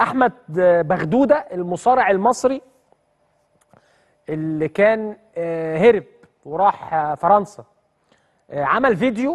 احمد بغدوده المصارع المصري اللي كان آه، هرب وراح آه، فرنسا آه، عمل فيديو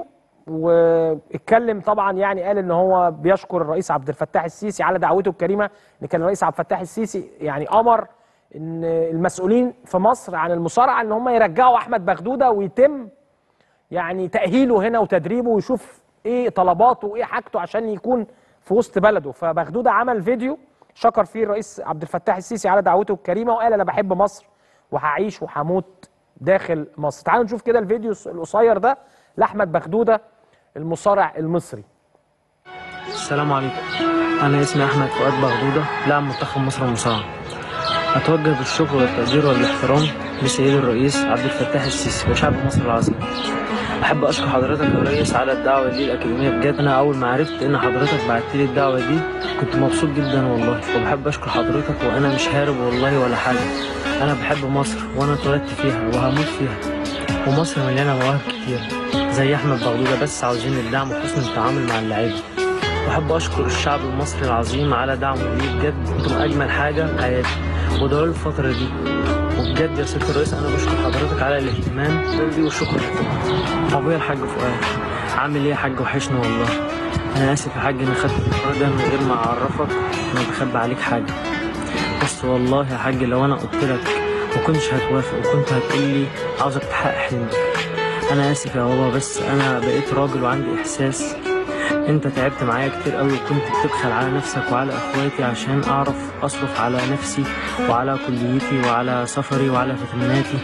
واتكلم طبعا يعني قال ان هو بيشكر الرئيس عبد الفتاح السيسي على دعوته الكريمه ان كان الرئيس عبد الفتاح السيسي يعني امر ان المسؤولين في مصر عن المصارعه ان هم يرجعوا احمد بغدوده ويتم يعني تاهيله هنا وتدريبه ويشوف ايه طلباته وايه حاجته عشان يكون في وسط بلده فبغدوده عمل فيديو شكر فيه الرئيس عبد الفتاح السيسي على دعوته الكريمه وقال انا بحب مصر وهعيش وهموت داخل مصر تعالوا نشوف كده الفيديو القصير ده لاحمد بغدوده المصارع المصري السلام عليكم أنا اسمي أحمد فؤاد بغدودة لاعب منتخب مصر المصارعة أتوجه بالشكر والتقدير والاحترام لسيد الرئيس عبد الفتاح السيسي وشعب مصر العظيم أحب أشكر حضرتك يا ريس على الدعوة دي الأكاديمية بجد أنا أول ما عرفت إن حضرتك بعت لي الدعوة دي كنت مبسوط جدا والله وبحب أشكر حضرتك وأنا مش هارب والله ولا حاجة أنا بحب مصر وأنا اتولدت فيها وهموت فيها ومصر مليانة مواهب كتير زي أحمد بغدودة بس عاوزين الدعم وحسن التعامل مع اللعيبة وأحب أشكر الشعب المصري العظيم على دعمه لي بجد أنتم أجمل حاجة في حياتي وده الفترة دي وبجد يا سيادة الرئيس أنا بشكر حضرتك على الاهتمام دي والشكر لك أبويا الحاج فؤاد عامل إيه يا حاج وحشني والله أنا آسف يا حاج إني خدت القرار ده من غير ما أعرفك إني بخبي عليك حاجة بس والله يا حاج لو أنا قلت لك وكنتش هتوافق وكنت هتقول لي عاوزك تحقق حلمك أنا آسف يا بابا بس أنا بقيت راجل وعندي إحساس انت تعبت معايا كتير قوي وكنت بتبخل على نفسك وعلى اخواتي عشان اعرف اصرف على نفسي وعلى كليتي وعلى سفري وعلى فيتاميناتي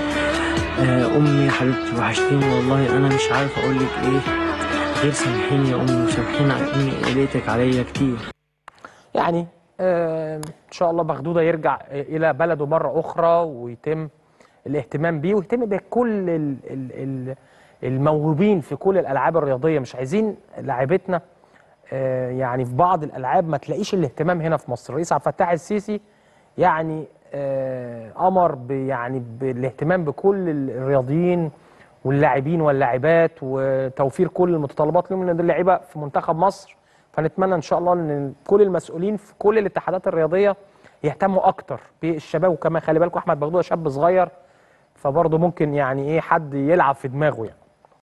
آه امي يا حبيبتي وحشتيني والله انا مش عارف اقول لك ايه غير سامحيني يا امي وسامحيني على اني قلقتك عليا كتير يعني آه، ان شاء الله بغدوده يرجع الى بلده مره اخرى ويتم الاهتمام بيه ويهتم بكل ال- ال- ال- الموهوبين في كل الالعاب الرياضيه مش عايزين لاعيبتنا آه، يعني في بعض الالعاب ما تلاقيش الاهتمام هنا في مصر الرئيس عبد الفتاح السيسي يعني آه، امر ب- يعني بالاهتمام بكل الرياضيين واللاعبين واللاعبات وتوفير كل المتطلبات لهم لان دول لعيبه في منتخب مصر فنتمنى ان شاء الله ان كل المسؤولين في كل الاتحادات الرياضيه يهتموا اكتر بالشباب وكمان خلي بالكم احمد بغدوده شاب صغير فبرضه ممكن يعني ايه حد يلعب في دماغه يعني